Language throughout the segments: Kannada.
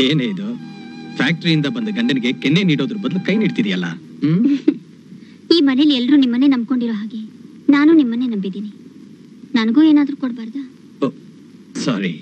ಏನೇ ಇದು ಫ್ಯಾಕ್ಟರಿಯಿಂದ ಬಂದ ಗಂಡನಿಗೆ ಕೆನ್ನೆ ನೀಡೋದ್ರ ಬದಲು ಕೈ ನೀಡ್ತಿದೆಯಲ್ಲ ಹ್ಮ್ ಈ ಮನೇಲಿ ಎಲ್ಲರೂ ನಿಮ್ಮನ್ನೇ ನಂಬ್ಕೊಂಡಿರೋ ಹಾಗೆ ನಾನು ನಿಮ್ಮನ್ನೇ ನಂಬಿದ್ದೀನಿ ನನಗೂ ಏನಾದ್ರೂ ಕೊಡ್ಬಾರ್ದಾ ಸಾರಿ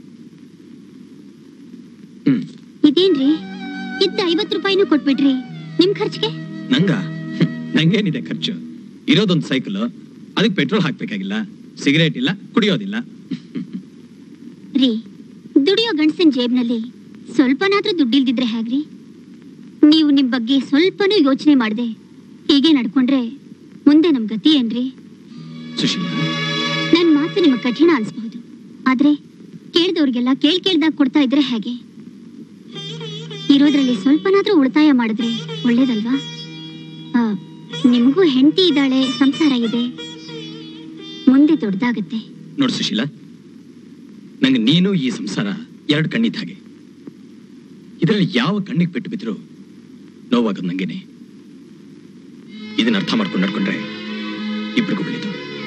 ಹ್ಮ್ ಇದೇನ್ರಿ ಇದ್ದ ಐವತ್ತು ರೂಪಾಯಿನೂ ಕೊಟ್ಬಿಟ್ರಿ ನಿಮ್ ಖರ್ಚಿಗೆ ನಂಗ ಹ್ಮ್, ನಂಗೇನಿದೆ ಖರ್ಚು ಇರೋದೊಂದು ಸೈಕಲ್ ಅದಕ್ಕೆ ಪೆಟ್ರೋಲ್ ಹಾಕ್ಬೇಕಾಗಿಲ್ಲ ಸಿಗರೇಟ್ ಇಲ್ಲ ಕುಡಿಯೋದಿಲ್ಲ ರೀ ದುಡಿಯೋ ಗಂಡಸಿನ ಜೇಬ್ನಲ್ಲಿ ಸ್ವಲ್ಪನಾದ್ರೂ ದುಡ್ಡಿಲ್ದಿದ್ರೆ ಹೇಗ್ರಿ ನೀವು ನಿಮ್ ಬಗ್ಗೆ ಸ್ವಲ್ಪನೂ ಯೋಚನೆ ಮಾಡದೆ ಹೀಗೆ ನಡ್ಕೊಂಡ್ರೆ ಮುಂದೆ ನಮ್ ಗತಿ ಏನ್ರಿ ಸುಶೀಲಾ ನನ್ ಮಾತು ನಿಮಗೆ ಕಠಿಣ ಅನ್ಸ್ಬಹುದು ಆದ್ರೆ ಕೇಳ್ದವ್ರಿಗೆಲ್ಲ ಕೇಳ್ ಕೇಳ್ದಾಗ ಕೊಡ್ತಾ ಇದ್ರೆ ಹೇಗೆ ಇರೋದ್ರಲ್ಲಿ ಸ್ವಲ್ಪನಾದ್ರೂ ಉಳಿತಾಯ ಮಾಡಿದ್ರೆ ಒಳ್ಳೇದಲ್ವಾ ಆ, ನಿಮಗೂ ಹೆಂಡತಿ ಇದ್ದಾಳೆ ಸಂಸಾರ ಇದೆ ಮುಂದೆ ದೊಡ್ಡದಾಗತ್ತೆ ನೋಡು ಸುಶೀಲಾ ನಂಗೆ ನೀನು ಈ ಸಂಸಾರ ಎರಡು ಕಣ್ಣಿದ್ದ ಹಾಗೆ ಇದರಲ್ಲಿ ಯಾವ ಕಣ್ಣಿಗೆ ಪೆಟ್ಟು ಬಿದ್ರು ನೋವಾಗೋದು ನಂಗೇನೆ ಇದನ್ನ ಅರ್ಥ ಮಾಡ್ಕೊಂಡು ನಡ್ಕೊಂಡ್ರೆ ಇಬ್ರಿಗೂ ಒಳ್ಳೇದು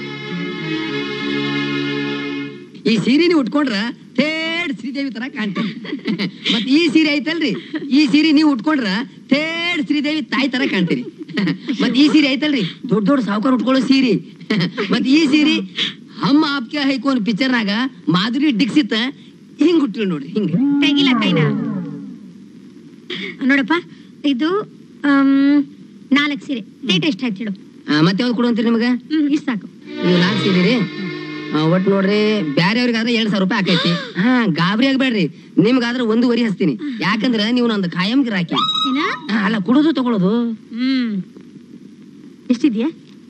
ಈ ಸೀರೆ ನೀವು ಉಟ್ಕೊಂಡ್ರ ಥೇಡ್ ಶ್ರೀದೇವಿ ತರ ಕಾಣ್ತೀರಿ ಮತ್ ಈ ಸೀರೆ ಐತಲ್ರಿ ಈ ಸೀರೆ ನೀವು ಉಟ್ಕೊಂಡ್ರ ಥೇಡ್ ಶ್ರೀದೇವಿ ತಾಯಿ ತರ ಕಾಣ್ತೀರಿ ಮತ್ ಈ ಸೀರೆ ಐತಲ್ರಿ ದೊಡ್ಡ ದೊಡ್ಡ ಸಾವುಕಾರ ಉಟ್ಕೊಳ್ಳೋ ಸೀರೆ ಮತ್ ಈ ಸೀರೆ ಹಮ್ಮ ಆಪ್ಕೆ ಹೈಕೋನ್ ಪಿಕ್ಚರ್ನಾಗ ಮಾಧುರಿ ಡಿಕ್ಸಿತ ಹಿಂಗ್ ಹುಟ್ಟಿಲ್ ನೋಡ್ರಿ ಹಿಂಗ ತೆಗಿಲ ಕೈನ ನೋಡಪ್ಪ ಇದು ನಾಲ್ಕು ಸೀರೆ ರೇಟ್ ಎಷ್ಟಾಯ್ತು ಹೇಳು ಮತ್ತೆ ಯಾವ್ದು ಕೊಡುವಂತೀರಿ ನಿಮಗ ಹ್ಮ್ ಇಷ್ಟು ಸಾಕು ನೀವು ನಾಲ್ಕು ಸೀರೆ ರೀ ಆ, ಒಟ್ ನೋಡ್ರಿ ಬ್ಯಾರೆಯವ್ರಿಗಾದ್ರೆ ಎರಡ್ ಸಾವಿರ ರೂಪಾಯಿ ಆಕೈತಿ ಹಾ ಗಾಬರಿ ಆಗ್ಬೇಡ್ರಿ ನಿಮ್ಗಾದ್ರೆ ಒಂದೂವರೆ ಹಚ್ತೀನಿ ಯಾಕಂದ್ರ ನೀವು ನಂದು ಕಾಯಂ ಗಿರಾಕಿ ಏನ ಆ, ಅಲ್ಲ ಕೊಡೋದು ತಗೊಳೋದು ಹ್ಮ್ ಎಷ್ಟಿದ್ಯಾ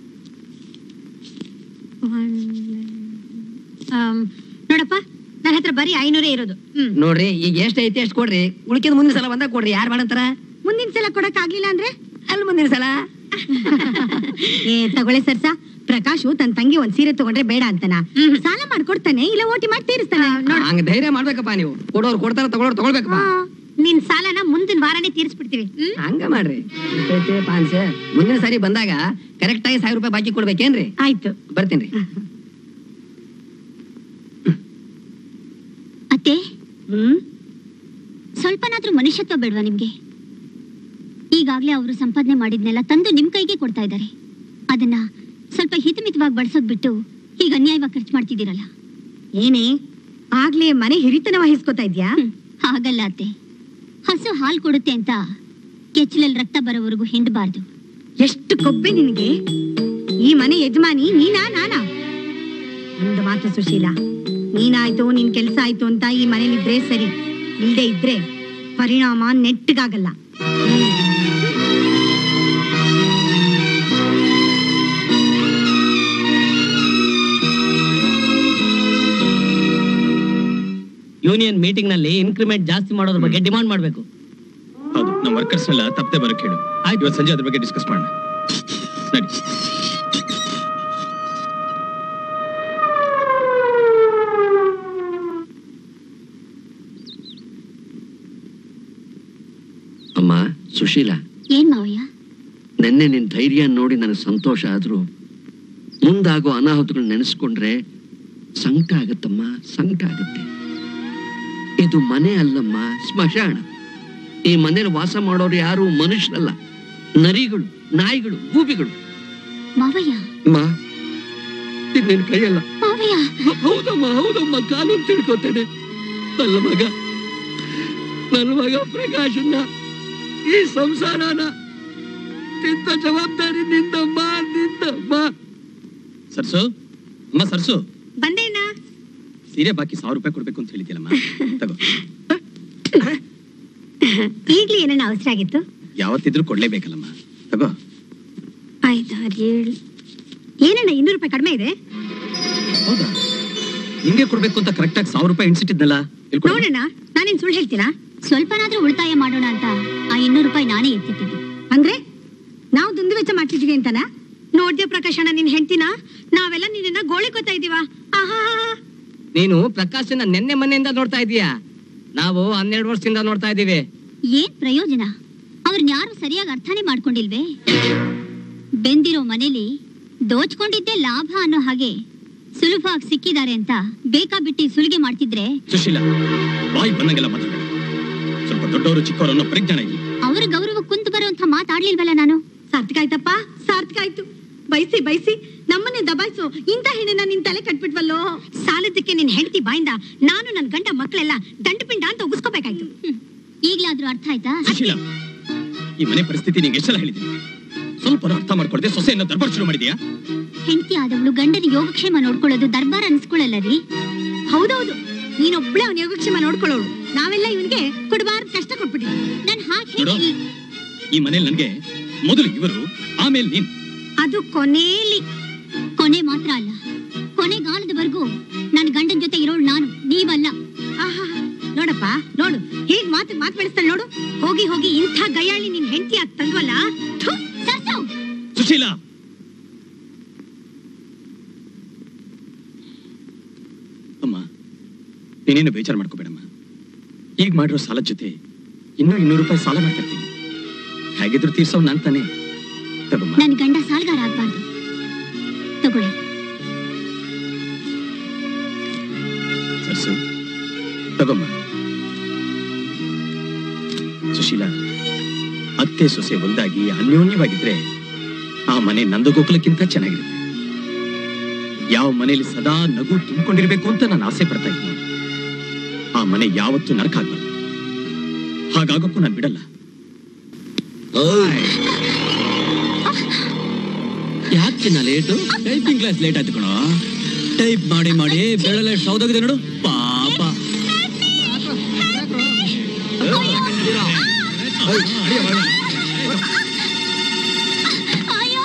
ನೋಡಪ್ಪ ನನ್ನ ಹತ್ರ ಬರೀ ಐನೂರೇ ಇರೋದು ಹ್ಮ್ ನೋಡ್ರಿ ಈಗ ಎಷ್ಟ್ ಐತಿ ಅಷ್ಟ್ ಕೊಡ್ರಿ ಉಳಿಕೆದ ಮುಂದಿನ ಸಲ ಬಂದಾಗ ಕೊಡ್ರಿ ಯಾರು ಮಾಡಂತಾರ ಮುಂದಿನ ಸಲ ಕೊಡಕ್ ಆಗ್ಲಿಲ್ಲ ಅಂದ್ರೆ ಅಲ್ಲಿ ಮುಂದಿನ ಸಲ ಏ ತಗೊಳ್ಳೆ ಸರ್ಸ ಪ್ರಕಾಶು ತನ್ನ ತಂಗಿ ಒಂದ್ ಸೀರೆ ತಗೊಂಡ್ರೆ ಬೇಡ ಅಂತನ ಸಾಲ ಮಾಡ್ಕೊಡ್ತಾನೆ ಇಲ್ಲ ಓಟಿ ಮಾಡಿ ತೀರಿಸ್ತಾನೆ ನೋಡ್ ಹಂಗ ಧೈರ್ಯ ಮಾಡ್ಬೇಕಪ್ಪ ನೀವು ಕೊಡೋರು ಕೊಡ್ತಾರ ತಗೊಳೋರು ತಗೊಳ್ಬೇಕಪ್ಪ ಹಾ, ನಿನ್ ಸಾಲನ ಮುಂದಿನ ವಾರನೇ ತೀರಿಸ್ಬಿಡ್ತೀವಿ ಹ್ಮ್ ಹಂಗ ಮಾಡ್ರಿ ಎಷ್ಟೈತಿ ಪಾನ್ಸ ಮುಂದಿನ ಸಾರಿ ಬಂದಾಗ ಕರೆಕ್ಟ್ ಆಗಿ ಸಾವಿರ ರೂಪಾಯಿ ಬಾಕಿ ಕೊಡ್ಬೇಕೇನ್ರಿ ಆಯ್ತು ಬರ್ತೀನಿ ಅತ್ತೆ ಹ್ಮ್ ಸ್ವಲ್ಪನಾದ್ರೂ ಮನುಷ್ಯತ್ವ ಬೇಡವಾ ನಿಮ್ಗೆ ಈಗಾಗ್ಲೇ ಅವರು ಸಂಪಾದನೆ ಮಾಡಿದ್ನೆಲ್ಲ ತಂದು ನಿಮ್ ಕೈಗೆ ಕೊಡ್ತಾ ಇದ್ದಾರೆ ಅದನ್ನ ಸ್ವಲ್ಪ ಹಿತಮಿತವಾಗಿ ಬಳಸೋದ್ ಬಿಟ್ಟು ಈಗ ಅನ್ಯಾಯವಾಗಿ ಖರ್ಚು ಮಾಡ್ತಿದ್ದೀರಲ್ಲ ಏನೇ ಆಗ್ಲೇ ಮನೆ ಹಿರಿತನ ವಹಿಸ್ಕೊತಾ ಇದ್ಯಾ ಹ್ಮ್, ಹಾಗಲ್ಲ ಅತ್ತೆ ಹಸು ಹಾಲು ಕೊಡುತ್ತೆ ಅಂತ ಕೆಚ್ಚಲಲ್ಲಿ ರಕ್ತ ಬರೋವರೆಗೂ ಹಿಂಡಬಾರ್ದು ಎಷ್ಟು ಕೊಬ್ಬೆ ನಿನಗೆ ಈ ಮನೆ ಯಜಮಾನಿ ನೀನಾ ನಾನಾ ಒಂದು ಮಾತು ಸುಶೀಲ ನೀನಾಯ್ತು ನಿನ್ ಕೆಲ್ಸ ಆಯ್ತು ಅಂತ ಈ ಮನೇಲಿದ್ರೆ ಸರಿ ಇಲ್ದೇ ಇದ್ರೆ ಪರಿಣಾಮ ನೆಟ್ಟಗಾಗಲ್ಲ ಯೂನಿಯನ್ ಮೀಟಿಂಗ್ ನಲ್ಲಿ ಇನ್ಕ್ರಿಮೆಂಟ್ ಜಾಸ್ತಿ ಮಾಡೋದ್ರ ಬಗ್ಗೆ ಡಿಮಾಂಡ್ ಮಾಡಬೇಕು ಹೌದು ನಮ್ಮ ವರ್ಕರ್ಸ್ ಎಲ್ಲ ತಪ್ಪದೆ ಬರಕ್ ಹೇಳು ಆಯ್ತು. ಇವತ್ತು ಸಂಜೆ ಅದ್ರ ಬಗ್ಗೆ ಡಿಸ್ಕಸ್ ಮಾಡೋಣ ನಡಿ ಅಮ್ಮ ಸುಶೀಲ ಏನ್ ಮಾವಯ್ಯ ನೆನ್ನೆ ನಿನ್ ಧೈರ್ಯ ನೋಡಿ ನನಗೆ ಸಂತೋಷ ಆದ್ರೂ ಮುಂದಾಗೋ ಅನಾಹುತಗಳು ನೆನೆಸ್ಕೊಂಡ್ರೆ ಸಂಕಟ ಆಗತ್ತಮ್ಮ ಸಂಕಟ ಆಗತ್ತೆ ಇದು ಮನೆ ಅಲ್ಲಮ್ಮ ಸ್ಮಶಾನ ಈ ಮನೇಲಿ ವಾಸ ಮಾಡೋರು ಯಾರು ಮನುಷ್ಯರಲ್ಲ ನರಿಗಳು ನಾಯಿಗಳು ಗೂಬಿಗಳು ಮಾವಯ್ಯ ಅಮ್ಮ ಇದು ನಿನ್ ಕೈಯಲ್ಲ ಮಾವಯ್ಯ ಹೌದಮ್ಮ ಹೌದಮ್ಮ ಕಾನೂನು ತಿಳ್ಕೊತೇನೆ ನನ್ನ ಮಗ ನನ್ನ ಮಗ ಪ್ರಕಾಶನ್ನ ಈ ಸಂಸಾರನ ನಿಂತ ಜವಾಬ್ದಾರಿ ನಿಂದಮ್ಮ ನಿಂದಮ್ಮ ಸರ್ಸು ಅಮ್ಮ ಸರ್ಸು ಬಂದೇನಾ ಸೀರೆ ಬಾಕಿ ಸಾವಿರ ರೂಪಾಯಿ ಕೊಡ್ಬೇಕು ಅಂತ ಹೇಳಿದ್ಯಲ್ಲಮ್ಮ ತಗೋ ಈಗ್ಲೇ ಏನನ್ನ ಅವಸರ ಆಗಿತ್ತು ಯಾವತ್ತಿದ್ರೂ ಕೊಡ್ಲೇಬೇಕಲ್ಲಮ್ಮ ತಗೋ ಐದಾರು ಏಳು ಏನಣ್ಣ ಇನ್ನೂರು ರೂಪಾಯಿ ಕಡಿಮೆ ಇದೆ ಹೌದಾ ನಿಂಗೆ ಕೊಡ್ಬೇಕು ಅಂತ ಕರೆಕ್ಟ್ ಆಗಿ ಸಾವಿರ ರೂಪಾಯಿ ಎಣಿಸಿಟ್ಟಿದ್ನಲ್ಲ ಇಲ್ಲಿ ಕೊಡು. ನೋಡೋಣ ನಾನೇನ್ ಸುಳ್ಳು ಹೇಳ್ತೀನಾ ಸ್ವಲ್ಪನಾದ್ರೂ ಉಳಿತಾಯ ಮಾಡೋಣ ಅಂತ ಆ ಇನ್ನೂರು ರೂಪಾಯಿ ನಾನೇ ಎತ್ತಿಟ್ಟಿದ್ದು ಅಂದ್ರೆ ನಾವು ದುಂದು ವೆಚ್ಚ ಮಾಡ್ತಿದೀವಿ ಅಂತನಾ ನೋಡ್ದೆ ಪ್ರಕಾಶಣ್ಣ ನಿನ್ ಹೆಂಡ್ತಿನ ನಾವೆಲ್ಲ ನಿನ್ನ ಗೋಳಿಕೋತಾ ಇದೀವ ಆಹಾ ನೀನು ಪ್ರಕಾಶನ ನೆನ್ನೆ ಮೊನ್ನೆಯಿಂದ ನೋಡ್ತಾ ಇದೀಯಾ ನಾವು ಹನ್ನೆರಡು ವರ್ಷದಿಂದ ನೋಡ್ತಾ ಇದೀವಿ ಏನ್ ಪ್ರಯೋಜನ ಅವ್ರನ್ನ ಯಾರು ಸರಿಯಾಗಿ ಅರ್ಥನೇ ಮಾಡ್ಕೊಂಡಿಲ್ವೇ ಬೆಂದಿರೋ ಮನೇಲಿ ದೋಚ್ಕೊಂಡಿದ್ದೆ ಲಾಭ ಅನ್ನೋ ಹಾಗೆ ಸುಲಭವಾಗಿ ಸಿಕ್ಕಿದ್ದಾರೆ ಅಂತ ಬೇಕಾಬಿಟ್ಟಿ ಸುಲಿಗೆ ಮಾಡ್ತಿದ್ರೆ ಸುಶೀಲ ಬಾಯಿ ಬಂದಂಗೆಲ್ಲ ಮಾತಾಡ ದೊಡ್ಡವರು ಚಿಕ್ಕವರು ಅನ್ನೋ ಪರಿಜ್ಞಾನ ಇಲ್ಲ ಅವ್ರ ಗೌರವ ಕುಂತು ಬರುವಂತ ಮಾತಾಡ್ಲಿಲ್ವಲ್ಲ ನಾನು ಸಾರ್ಥಕ ಆಯ್ತಪ್ಪ ಸಾರ್ಥಕ ಆಯ್ತು ಬಯಸಿ ಬಯಸಿ ನಮ್ಮನ್ನೇ ದಬಾಯಿಸು ಇಂಥ ಹೆಣ್ಣನ್ನ ನಿನ್ ತಲೆ ಕಟ್ಬಿಟ್ವಲ್ಲೋ ಸಾಲದಕ್ಕೆ ನಿನ್ ಹೆಂಡತಿ ಬಾಯಿಂದ ನಾನು ನನ್ ಗಂಡ ಮಕ್ಕಳೆಲ್ಲ ದಂಡಪಿಂಡ ಅಂತ ಉಗಿಸ್ಕೋಬೇಕಾಯ್ತು ಹ್ಮ್. ಈಗ್ಲಾದ್ರೂ ಅರ್ಥ ಆಯ್ತಾ ಸುಶೀಲ ಈ ಮನೆ ಪರಿಸ್ಥಿತಿ ನಿಂಗೆ ಎಷ್ಟೆಲ್ಲ ಹೇಳಿದ್ದೀನಿ ಸ್ವಲ್ಪ ಅರ್ಥ ಮಾಡ್ಕೊಳ್ದೆ ಸೊಸೆಯನ್ನ ದರ್ಬಾರ್ ಶುರು ಮಾಡಿದ್ಯಾ ಹೆಂಡತಿ ಆದವಳು ಗಂಡನ ಯೋಗಕ್ಷೇಮ ನೋಡ್ಕೊಳ್ಳೋದು ದರ್ಬಾರ್ ಅನ್ಸ್ಕೊಳ್ಳಲ್ಲ ರೀ ಹೌದೌದು ನೀನೊಬ್ಳೆ ಅವನ ಯೋಗಕ್ಷೇಮ ನೋಡ್ಕೊಳ್ಳೋಳು ನಾವೆಲ್ಲ ಇವನ್ಗೆ ಕೊಡಬಾರ್ದು ಕಷ್ಟ ಕೊಟ್ಬಿಟ್ಟಿದ್ವಿ ನನ್ ಹಾಗೆ ನೋಡು. ಹೇಳಿ ಈ ಮನೇಲಿ ನನ್ಗೆ ಮೊದಲು ಇವರು ಆಮೇಲೆ ನೀನ್ ಅದು ಕೊನೇಲಿ ಕೊನೆ ಮಾತ್ರ ಅಲ್ಲ ಕೊನೆಗಾಲದವರೆಗೂ ನನ್ ಗಂಡನ್ ಜೊತೆ ಇರೋಳು ನಾನು ನೀವಲ್ಲ ಆಹಾ ನೋಡಪ್ಪ ನೋಡು ಹೇಗ್ ಮಾತು ಮಾತು ಬೆಳೆಸ್ತಾಳೆ ನೋಡು ಹೋಗಿ ಹೋಗಿ ಇಂಥ ಗಯಾಳಿ ನಿನ್ ಹೆಂಡತಿ ಆಗ್ ತಂದ್ವಲ್ಲ ಥು, ಸರ್ಸು! ಸುಶೀಲ ಅಮ್ಮ ನೀನೇನು ಬೇಜಾರು ಮಾಡ್ಕೋಬೇಡಮ್ಮ ಈಗ ಮಾಡಿರೋ ಸಾಲದ ಜೊತೆ ಇನ್ನೂ ಇನ್ನೂರು ರೂಪಾಯಿ ಸಾಲ ಮಾಡ್ತಿರ್ತೀನಿ ಹೇಗಿದ್ರು ತೀರ್ಸೋ ನಾನ್ ತಾನೇ ತಗೊಮ್ಮ ನನ್ ಗಂಡ ಸಾಲಗಾರ ಆಗ್ಬಾರ್ದು ತಗೊಳ್ಳಿ ಸರ್ಸು ತಗೊಮ್ಮ ಸುಶೀಲ ಅತ್ತೆ ಸೊಸೆ ಒಂದಾಗಿ ಅನ್ಯೋನ್ಯವಾಗಿದ್ರೆ ಆ ಮನೆ ನಂದು ಗೋಕುಲಕ್ಕಿಂತ ಚೆನ್ನಾಗಿರುತ್ತೆ ಯಾವ ಮನೆಯಲ್ಲಿ ಸದಾ ನಗು ತುಂಬಿಕೊಂಡಿರ್ಬೇಕು ಅಂತ ನಾನು ಆಸೆ ಪಡ್ತಾ ಇದ್ದೀನಿ ಆ ಮನೆ ಯಾವತ್ತೂ ನರಕ ಆಗ್ಬಾರ್ದು ಹಾಗಾಗಕ್ಕೂ ನಾನು ಬಿಡಲ್ಲ ಯಾಕೆ ಚಿನ್ನ ಲೇಟು ಟೈಪಿಂಗ್ ಕ್ಲಾಸ್ ಲೇಟ್ ಆಯ್ತು ಕಣೋ ಟೈಪ್ ಮಾಡಿ ಮಾಡಿ ಬೆಳಲೆ ಸೌದೋಗಿದೆ ನೋಡು ಪಾಪ ಅಯ್ಯೋ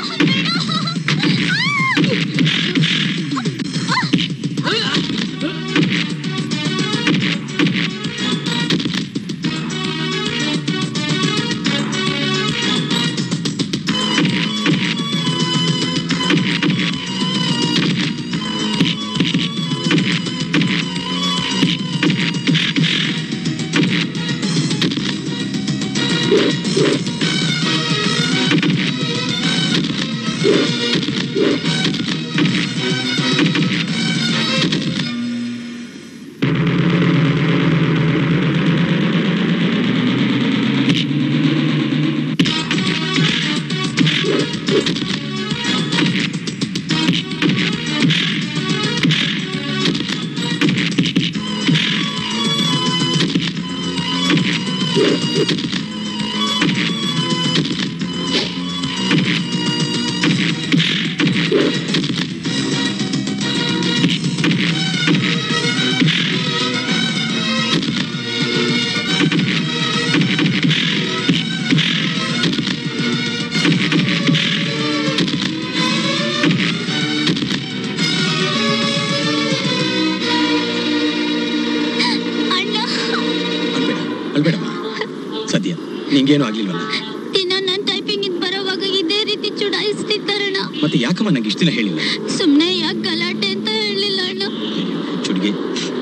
ಅಣ್ಣ ಅಳ್ಬೇಡ ಅಳ್ಬೇಡಮ್ಮ ಸದ್ಯ ನಿಂಗೇನು ಆಗ್ಲಿಲ್ವಲ್ಲ ದಿನ ನನ್ ಟೈಪಿಂಗ್ ಇದ್ ಬರೋವಾಗ ಇದೇ ರೀತಿ ಚುಡಾಯಿಸ್ತಿದ್ದಾರಣ್ಣ ಮತ್ತೆ ಯಾಕಮ್ಮ ನಂಗೆ ಇಷ್ಟ ದಿನ ಹೇಳಿಲ್ಲ ಸುಮ್ನೆ ಯಾಕೆ ಗಲಾಟೆ ಅಂತ ಹೇಳಿಲ್ಲ ಅಣ್ಣ ಚುಡ್ಗೆ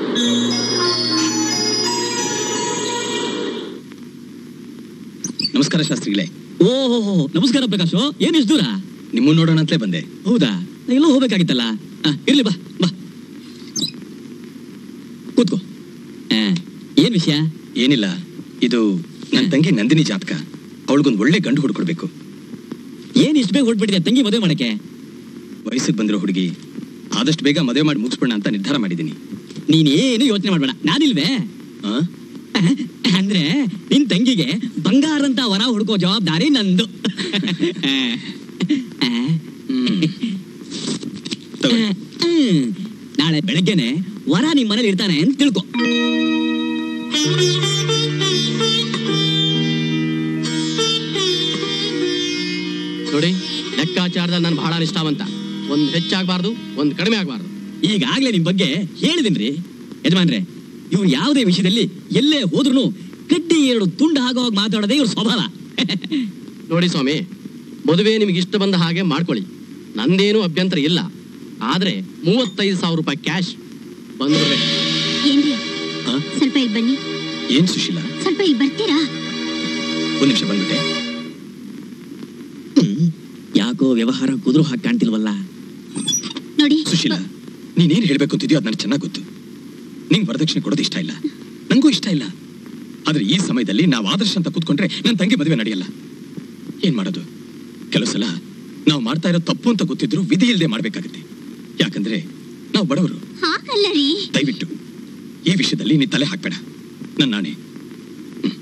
ನಮಸ್ಕಾರ ಶಾಸ್ತ್ರಿಗಳೇ ಓಹೋ ನಮಸ್ಕಾರ ಪ್ರಕಾಶ್ ಏನ್ ಇಷ್ಟು ದೂರ ನಿಮ್ಮನ್ನ ನೋಡೋಣ ಅಂತಲೇ ಬಂದೆ ಹೌದಾ ನಾ ಎಲ್ಲೋ ಹೋಗ್ಬೇಕಾಗಿತ್ತಲ್ಲ ಆ, ಇರ್ಲಿ ಬಾ ಬಾ ಕೂತ್ಕೋ ಆ, ಏನ್ ವಿಷಯ ಏನಿಲ್ಲ ಇದು ನನ್ನ ತಂಗಿ ನಂದಿನಿ ಜಾತಕ ಅವಳಿಗೊಂದು ಒಳ್ಳೆ ಗಂಡು ಹುಡ್ಕೊಡ್ಬೇಕು ಏನ್ ಇಷ್ಟು ಬೇಗ ಹೊರಟ್ಬಿಟ್ಟಿದೆ ತಂಗಿ ಮದುವೆ ಮಾಡಕ್ಕೆ ವಯಸ್ಸಿಗೆ ಬಂದಿರೋ ಹುಡುಗಿ ಆದಷ್ಟು ಬೇಗ ಮದುವೆ ಮಾಡಿ ಮುಗಿಸ್ಬಿಡೋಣ ಅಂತ ನಿರ್ಧಾರ ಮಾಡಿದ್ದೀನಿ ನೀನೇನು ಯೋಚನೆ ಮಾಡ್ಬೇಡ ನಾನಿಲ್ವೇ ಆ? ಅಂದ್ರೆ ನಿನ್ ತಂಗಿಗೆ ಬಂಗಾರ ಅಂತ ವರ ಹುಡ್ಕೋ ಜವಾಬ್ದಾರಿ ನಂದು ಹ್ಮ್. ತಗೊಳ್ಳಿ. ಹ್ಮ್. ನಾಳೆ ಬೆಳಗ್ಗೆನೆ ವರ ನಿಮ್ ಮನೇಲಿ ಇರ್ತಾನೆ ಅಂತ ತಿಳ್ಕೊ ನೋಡಿ ಲೆಕ್ಕಾಚಾರದಲ್ಲಿ ನಾನು ಬಹಳ ನಿಷ್ಠಾವಂತ ಒಂದ್ ಹೆಚ್ಚಾಗಬಾರ್ದು ಒಂದ್ ಕಡಿಮೆ ಆಗಬಾರ್ದು ಈಗಾಗ್ಲೇ ನಿಮ್ ಬಗ್ಗೆ ಹೇಳಿದಿನ್ರಿ ಯಜಮಾನ್ರೆ ಇವ್ರು ಯಾವುದೇ ವಿಷಯದಲ್ಲಿ ಎಲ್ಲೇ ಹೋದ್ರು ಕಡ್ಡಿ ಎರಡು ತುಂಡು ಆಗೋ ಹಾಗೆ ಮಾತಾಡೋದೇ ಇವ್ರ ಸ್ವಭಾವ ನೋಡಿ ಸ್ವಾಮಿ ಮದುವೆ ನಿಮ್ಗೆ ಇಷ್ಟ ಬಂದ ಹಾಗೆ ಮಾಡ್ಕೊಳ್ಳಿ ನಂದೇನು ಅಭ್ಯಂತರ ಇಲ್ಲ ಆದ್ರೆ ಮೂವತ್ತೈದು ಸಾವಿರ ರೂಪಾಯಿ ಕ್ಯಾಶ್ ಬಂದ್ಬಿಡ್ಬೇಕು ಏನ್ರಿ ಆ? ಸ್ವಲ್ಪ ಇಲ್ಲಿ ಬನ್ನಿ ಏನ್ ಸುಶೀಲ ಸ್ವಲ್ಪ ಇಲ್ಲಿ ಬರ್ತೀರಾ ಒಂದ್ ನಿಮಿಷ ಬಂದ್ಬಿಟ್ಟೆ ಹ್ಮ್. ಯಾಕೋ ವ್ಯವಹಾರ ಕುದುರು ಹಾಕಿ ಕಾಣ್ತಿಲ್ವಲ್ಲ ನೋಡಿ ಸುಶೀಲ ನೀನೇನ್ ಹೇಳ್ಬೇಕು ಅಂತಿದ್ಯೋ ಅದು ನನಗೆ ಚೆನ್ನಾಗಿ ಗೊತ್ತು ನಿಂಗೆ ವರದಕ್ಷಿಣೆ ಕೊಡೋದು ಇಷ್ಟ ಇಲ್ಲ ನಂಗೂ ಇಷ್ಟ ಇಲ್ಲ ಆದ್ರೆ ಈ ಸಮಯದಲ್ಲಿ ನಾವು ಆದರ್ಶ ಅಂತ ಕೂತ್ಕೊಂಡ್ರೆ ನನ್ನ ತಂಗಿ ಮದುವೆ ನಡೆಯಲ್ಲ ಏನ್ ಮಾಡೋದು ಕೆಲವು ಸಲ ನಾವು ಮಾಡ್ತಾ ಇರೋ ತಪ್ಪು ಅಂತ ಗೊತ್ತಿದ್ರು ವಿಧಿ ಇಲ್ಲದೆ ಮಾಡ್ಬೇಕಾಗತ್ತೆ ಯಾಕಂದ್ರೆ ನಾವು ಬಡವರು ಹಾಗಲ್ಲ ರೀ ದಯವಿಟ್ಟು ಈ ವಿಷಯದಲ್ಲಿ ನೀ ತಲೆ ಹಾಕ್ಬೇಡ ನನ್ನ ನಾಣೆ ಹ್ಮ್.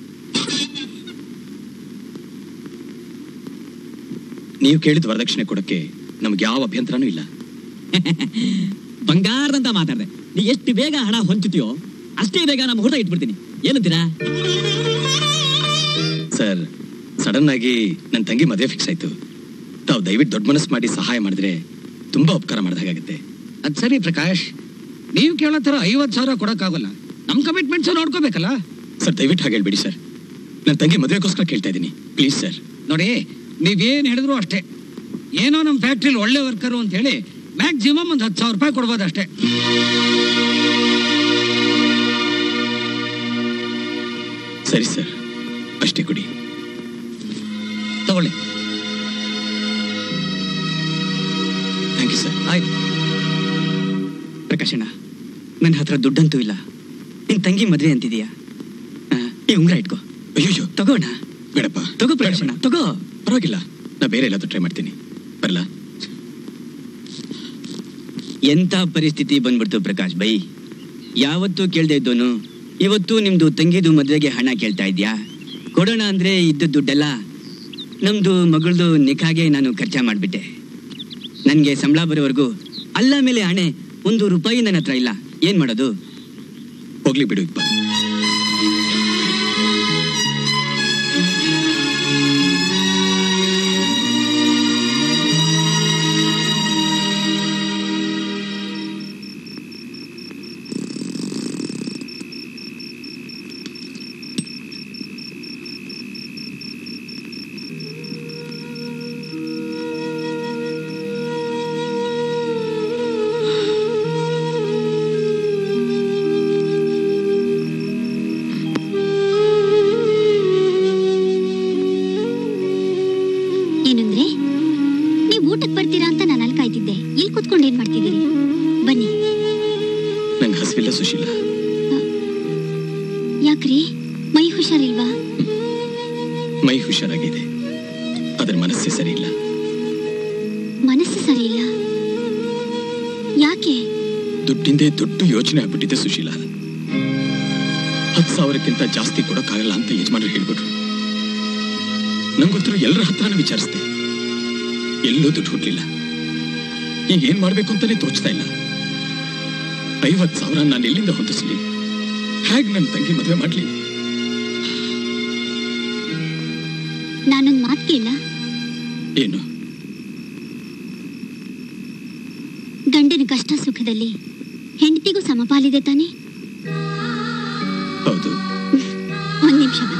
ನೀವು ಕೇಳಿದ ವರದಕ್ಷಿಣೆ ಕೊಡಕ್ಕೆ ನಮ್ಗೆ ಯಾವ ಅಭ್ಯಂತರನೂ ಇಲ್ಲ ಬಂಗಾರದಂತ ಮಾತಾಡ್ದೆ ನೀ ಎಷ್ಟು ಬೇಗ ಹಣ ಹೊಂಚುತ್ತೀಯೋ ಅಷ್ಟೇ ಬೇಗ ನಮ್ಮ ಮುಹೂರ್ತ ಇಟ್ಬಿಡ್ತೀನಿ ಏನಂತೀರಾ ಸರ್ ಸಡನ್ ಆಗಿ ನನ್ನ ತಂಗಿ ಮದುವೆ ಫಿಕ್ಸ್ ಆಯ್ತು ತಾವು ದಯವಿಟ್ಟು ದೊಡ್ಡ ಮನಸ್ಸು ಮಾಡಿ ಸಹಾಯ ಮಾಡಿದ್ರೆ ತುಂಬಾ ಉಪಕಾರ ಮಾಡಿದ ಹಾಗಾಗುತ್ತೆ ಅದ್ ಸರಿ ಪ್ರಕಾಶ್ ನೀವು ಕೇಳೋ ತರ ಐವತ್ ಸಾವಿರ ಕೊಡಕ್ಕಾಗಲ್ಲ ನಮ್ ಕಮಿಟ್ಮೆಂಟ್ಸ್ ನೋಡ್ಕೋಬೇಕಲ್ಲ ಸರ್ ದಯವಿಟ್ಟು ಹಾಗೆ ಹೇಳ್ಬೇಡಿ ಸರ್ ನನ್ನ ತಂಗಿ ಮದುವೆಗೋಸ್ಕರ ಕೇಳ್ತಾ ಇದ್ದೀನಿ ಪ್ಲೀಸ್ ಸರ್ ನೋಡಿ ನೀವೇನ್ ಹೇಳಿದ್ರು ಅಷ್ಟೇ ಏನೋ ನಮ್ಮ ಫ್ಯಾಕ್ಟ್ರಿಲಿ ಒಳ್ಳೆ ವರ್ಕರು ಅಂತ ಹೇಳಿ ಮ್ಯಾಕ್ಸಿಮಮ್ ಒಂದು ಹತ್ತು ಸಾವಿರ ರೂಪಾಯಿ ಕೊಡ್ಬೋದು ಅಷ್ಟೇ ಸರಿ ಸರ್ ಅಷ್ಟೇ ಕೊಡಿ ತಗೊಳ್ಳಿ ಥ್ಯಾಂಕ್ ಯು ಸರ್ ಆಯ್ತು ಪ್ರಕಾಶಣ್ಣ ನನ್ನ ಹತ್ರ ದುಡ್ಡಂತೂ ಇಲ್ಲ ನಿನ್ ತಂಗಿ ಮದ್ವೆ ಅಂತಿದೀಯಾ ಆ, ಈ ಉಂಗ್ರ ಇಟ್ಕೋ ಅಯ್ಯೋ ತಗೋಣ ಬೇಡಪ್ಪ ತಗೋ ಪ್ರಕಾಶಣ್ಣ ತಗೋ ಪರವಾಗಿಲ್ಲ ನಾ ಬೇರೆ ಎಲ್ಲಾದ್ರೂ ಟ್ರೈ ಮಾಡ್ತೀನಿ ಬರಲ್ಲ ಎಂತ ಪರಿಸ್ಥಿತಿ ಬಂದ್ಬಿಡ್ತು ಪ್ರಕಾಶ್ ಬೈ ಯಾವತ್ತೂ ಕೇಳ್ದೆ ಇದ್ದೋನು ಇವತ್ತು ನಿಮ್ದು ತಂಗಿದು ಮದ್ವೆಗೆ ಹಣ ಕೇಳ್ತಾ ಇದ್ಯಾ ಕೊಡೋಣ ಅಂದ್ರೆ ಇದ್ದ ದುಡ್ಡೆಲ್ಲ ನಮ್ದು ಮಗಳದು ನಿಖಾಗೆ ನಾನು ಖರ್ಚ ಮಾಡ್ಬಿಟ್ಟೆ ನನ್ಗೆ ಸಂಬಳ ಬರೋವರೆಗೂ ಅಲ್ಲ ಮೇಲೆ ಹಣೆ ಒಂದು ರೂಪಾಯಿ ನನ್ನ ಹತ್ರ ಇಲ್ಲ ಏನ್ ಮಾಡೋದು ಹೋಗ್ಲಿ ಬಿಡು ಇಪ್ಪ ಏನಂದ್ರೆ ನೀವು ಊಟಕ್ಕೆ ಬರ್ತೀರಾ ಅಂತ ನಾನು ಅಲ್ಲಿ ಕಾಯ್ತಿದ್ದೆ ಇಲ್ಲಿ ಕೂತ್ಕೊಂಡು ಏನ್ ಮಾಡ್ತಿದ್ದೀರಿ ಬನ್ನಿ ನಂಗೆ ಹಸಿವಿಲ್ಲ ಸುಶೀಲ ಯಾಕ್ರಿ ಮೈ ಹುಷಾರಿಲ್ವಾ ಮೈ ಹುಷಾರಾಗಿದೆ ಅದ್ರ ಮನಸ್ಸೇ ಸರಿ ಇಲ್ಲ ಮನಸ್ಸು ಸರಿ ಇಲ್ಲ ಯಾಕೆ ದುಡ್ಡಿಂದೇ ದೊಡ್ಡ ಯೋಚನೆ ಆಗ್ಬಿಟ್ಟಿದೆ ಸುಶೀಲ ಹತ್ತು ಸಾವಿರಕ್ಕಿಂತ ಜಾಸ್ತಿ ಕೊಡಕ್ಕಾಗಲ್ಲ ಅಂತ ಯಜಮಾನರು ಹೇಳ್ಬಿಟ್ರು ನಂಗೊತ್ತಿರೋ ಎಲ್ಲರ ಹತ್ರನೂ ವಿಚಾರಿಸ್ದೆ ಎಲ್ಲೂ ದುಡ್ಡು ಹುಡ್ಲಿಲ್ಲ ಈಗ ಏನ್ ಮಾಡ್ಬೇಕು ಅಂತಾನೆ ತೋಚ್ತಾ ಇಲ್ಲ ಐವತ್ ಸಾವಿರ ನಾನು ಎಲ್ಲಿಂದ ಹೊಂದಿಸ್ಲಿ ಹೇಗ್ ನನ್ನ ತಂಗಿ ಮದುವೆ ಮಾಡ್ಲಿ ನಾನೊಂದ್ ಮಾತು ಕೇಳ ಏನು ಗಂಡನ ಕಷ್ಟ ಸುಖದಲ್ಲಿ ಹೆಂಡತಿಗೂ ಸಮಪಾಲಿದೆ ತಾನೆ ಹೌದು ಒಂದ್ ನಿಮಿಷ ಬನ್ನಿ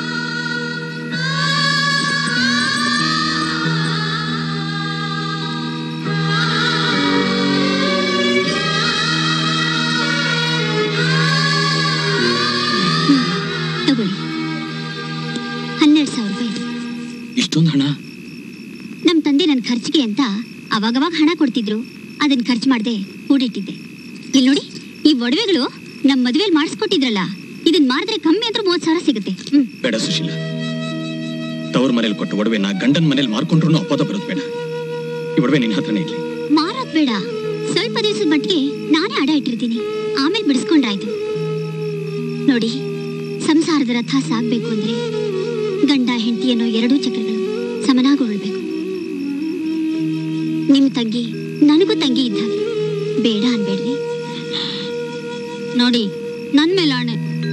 ಹ್ಮ್, ತಗೊಳ್ಳಿ ಹನ್ನೆರಡು ಸಾವಿರ ರೂಪಾಯಿ ಇಷ್ಟೊಂದು ಹಣ ನಮ್ ತಂದೆ ನನ್ನ ಖರ್ಚಿಗೆ ಅಂತ ಅವಾಗವಾಗ ಹಣ ಕೊಡ್ತಿದ್ರು ಅದನ್ನ ಖರ್ಚು ಮಾಡದೆ ಕೂಡಿಟ್ಟಿದ್ದೆ ಇಲ್ಲಿ ನೋಡಿ ಈ ಒಡವೆಗಳು ನಮ್ ಮದುವೆಲಿ ಮಾಡಿಸ್ಕೊಟ್ಟಿದ್ರಲ್ಲ ಇದನ್ನ ಮಾರಿದ್ರೆ ಕಮ್ಮಿ ಅಂದ್ರೆ ಮೂವತ್ ಸಾವಿರ ಸಿಗುತ್ತೆ ಹ್ಮ್ ಬೇಡ ಸುಶೀಲ ತವ್ರ ಮನೇಲಿ ಕೊಟ್ಟ ಒಡವೆ ನಾ ಗಂಡನ ಮನೇಲಿ ಮಾರ್ಕೊಂಡ್ರು ಅಪದ ಬರೋದು ಬೇಡ ಈ ಒಡವೆ ನಿನ್ನ ಹತ್ರನೇ ಇರ್ಲಿ ಮಾರೋದ್ ಬೇಡ ಸ್ವಲ್ಪ ದಿವಸದ ಮಟ್ಟಿಗೆ ನಾನೇ ಅಡ ಇಟ್ಟಿರ್ತೀನಿ ಆಮೇಲೆ ಬಿಡಿಸ್ಕೊಂಡ್ರಾಯ್ತು ನೋಡಿ ಸಂಸಾರದ ರಥ ಸಾಗ್ಬೇಕು ಅಂದ್ರೆ ಗಂಡ ಹೆಂಡತಿ ಅನ್ನೋ ಎರಡೂ ಚಕ್ರಗಳು ಸಮನಾಗಿ ಉಳ್ಬೇಕು ನಿಮ್ ತಂಗಿ ನನಗೂ ತಂಗಿ ಇದ್ದ ಹಾಗೆ ಬೇಡ ಅನ್ಬೇಡ್ರಿ ನೋಡಿ ನನ್ ಮೇಲೆ ಆಣೆ